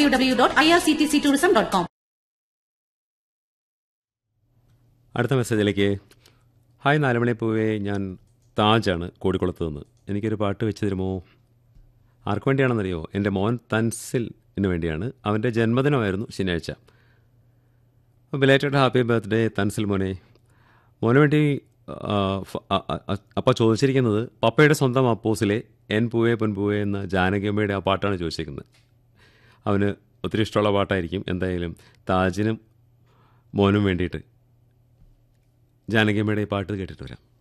W W dot I R C T C tourism dot com അടുത്ത മെസ്സേജിലേക്ക് hi നാലുമണി പൂവേ ഞാൻ താജാണ് കോടിക്കുളത്ത് നിന്ന് എനിക്കൊരു പാട്ട് വെച്ച് തരുമോ ആർക്ക് വേണ്ടിയാണെന്നറിയോ എൻ്റെ മോൻ തൻസിലിന് വേണ്ടിയാണ് അവൻ്റെ ജന്മദിനമായിരുന്നു ശനിയാഴ്ച ബിലേറ്റഡ് ഹാപ്പി ബർത്ത്ഡേ തൻസിൽ മോനെ മോന് വേണ്ടി അപ്പോൾ ചോദിച്ചിരിക്കുന്നത് പപ്പയുടെ സ്വന്തം അപ്പോസിലെ എൻ പൂവേ പൊൻപൂവേ എന്ന ജാനകിയമ്മയുടെ ആ പാട്ടാണ് ചോദിച്ചിരിക്കുന്നത് അവന് ഒത്തിരി ഇഷ്ടമുള്ള പാട്ടായിരിക്കും എന്തായാലും താജിനും മോനും വേണ്ടിയിട്ട് ജാനകിയമ്മയുടെ ഈ പാട്ട് കേട്ടിട്ട് വരാം